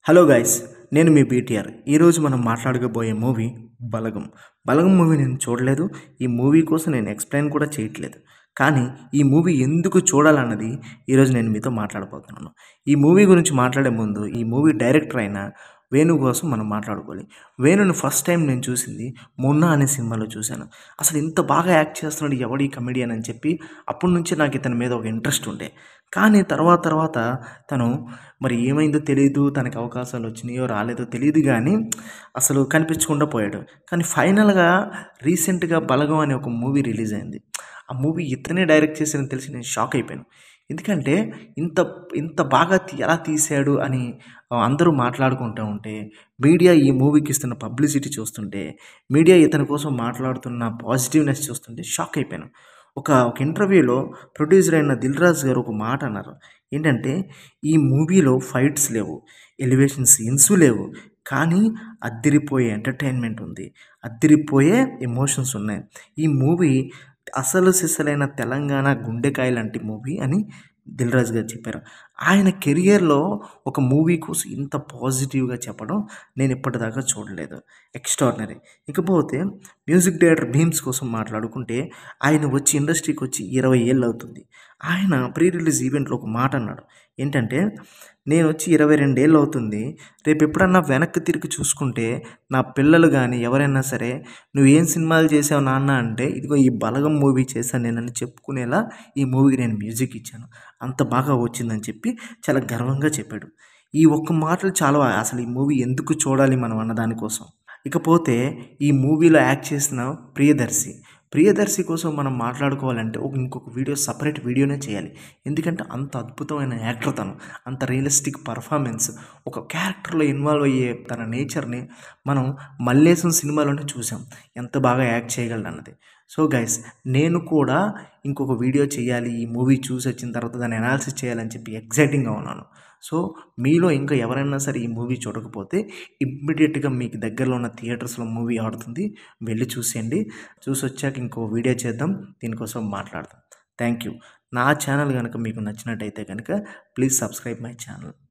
hello guys నేను మీ BTR ఈరోజు మనం మాట్లాడకపోయే మూవీ బలగం బలగం మూవీ నేను చూడలేదు ఈ మూవీ కోసం నేను ఎక్స్ప్లెయిన్ కూడా చేయట్లేదు కానీ ఈ మూవీ ఎందుకు చూడాలన్నది ఈరోజు నేను మీతో మాట్లాడబోతున్నాను ఈ మూవీ గురించి మాట్లాడే ముందు ఈ మూవీ డైరెక్టర్ అయిన వేణు కోసం మనం మాట్లాడుకోవాలి వేణుని ఫస్ట్ టైం నేను చూసింది మొన్న అనే సినిమాలో చూశాను అసలు ఇంత బాగా యాక్ట్ చేస్తున్నాడు ఎవడి కమెడియన్ అని చెప్పి అప్పటి నుంచి నాకు ఇతని మీద ఒక ఇంట్రెస్ట్ ఉండే కానీ తర్వాత తర్వాత తను మరి ఏమైందో తెలియదు తనకి అవకాశాలు వచ్చినాయో రాలేదో తెలియదు కానీ అసలు కనిపించకుండా పోయాడు కానీ ఫైనల్గా రీసెంట్గా బలగం అనే ఒక మూవీ రిలీజ్ అయింది ఆ మూవీ ఇతనే డైరెక్ట్ చేసిన తెలిసి నేను షాక్ అయిపోయాను ఎందుకంటే ఇంత ఇంత బాగా తీ- ఎలా తీశాడు అని అందరూ మాట్లాడుకుంటూ ఉంటే మీడియా ఈ మూవీకి ఇస్తున్న పబ్లిసిటీ చూస్తుంటే మీడియా ఇతని కోసం మాట్లాడుతున్న పాజిటివ్నెస్ చూస్తుంటే షాక్ అయిపోయాను ఒక ఒక ఇంటర్వ్యూలో ప్రొడ్యూసర్ అయిన దిల్ రాజు గారు ఒక మాట అన్నారు ఏంటంటే ఈ మూవీలో ఫైట్స్ లేవు ఎలివేషన్ సీన్స్ లేవు కానీ అద్దిరిపోయే ఎంటర్టైన్మెంట్ ఉంది అద్దిరిపోయే ఎమోషన్స్ ఉన్నాయి ఈ మూవీ అసలు సిసలైన తెలంగాణ గుండెకాయ లాంటి మూవీ అని దిల్ రాజు గారు చెప్పారు ఆయన కెరియర్లో ఒక మూవీ కోసం ఇంత పాజిటివ్గా చెప్పడం నేను ఇప్పటిదాకా చూడలేదు ఎక్స్ట్రాడినరీ ఇకపోతే మ్యూజిక్ డైరెక్టర్ భీమ్స్ కోసం మాట్లాడుకుంటే ఆయన వచ్చి ఇండస్ట్రీకి వచ్చి ఇరవై ఏళ్ళు అవుతుంది ఆయన ప్రీ రిలీజ్ ఈవెంట్లో ఒక మాట అన్నాడు ఏంటంటే నేను వచ్చి ఇరవై రెండేళ్ళు అవుతుంది రేపు ఎప్పుడన్నా వెనక్కి తిరిగి చూసుకుంటే నా పిల్లలు కానీ ఎవరైనా సరే నువ్వు ఏం సినిమాలు చేసావు నాన్న అంటే ఇదిగో ఈ బలగం మూవీ చేశాను నేనని చెప్పుకునేలా ఈ మూవీకి నేను మ్యూజిక్ ఇచ్చాను అంత బాగా వచ్చిందని చెప్పి చాలా గర్వంగా చెప్పాడు ఈ ఒక్క మాటలు చాలా అసలు ఈ మూవీ ఎందుకు చూడాలి మనం అన్న దానికోసం ఇకపోతే ఈ మూవీలో యాక్ట్ చేసిన ప్రియదర్శి ప్రియదర్శి కోసం మనం మాట్లాడుకోవాలంటే ఒక ఇంకొక వీడియో సపరేట్ వీడియోనే చేయాలి ఎందుకంటే అంత అద్భుతమైన యాక్టర్ తను అంత రియలిస్టిక్ పర్ఫార్మెన్స్ ఒక క్యారెక్టర్లో ఇన్వాల్వ్ అయ్యే తన నేచర్ని మనం మల్లేశం సినిమాలోనే చూసాం ఎంత బాగా యాక్ట్ చేయగలడు అన్నది సో గైస్ నేను కూడా ఇంకొక వీడియో చేయాలి ఈ మూవీ చూసి వచ్చిన తర్వాత దాన్ని అనాలిసిస్ చేయాలని చెప్పి ఎగ్జైటింగ్గా ఉన్నాను సో మీలో ఇంకా ఎవరైనా సరే ఈ మూవీ చూడకపోతే ఇమ్మీడియట్గా మీకు దగ్గరలో ఉన్న థియేటర్స్లో మూవీ ఆడుతుంది వెళ్ళి చూసేయండి చూసి వచ్చాక ఇంకో వీడియో చేద్దాం దీనికోసం మాట్లాడదాం థ్యాంక్ యూ నా ఛానల్ కనుక మీకు నచ్చినట్టయితే కనుక ప్లీజ్ సబ్స్క్రైబ్ మై ఛానల్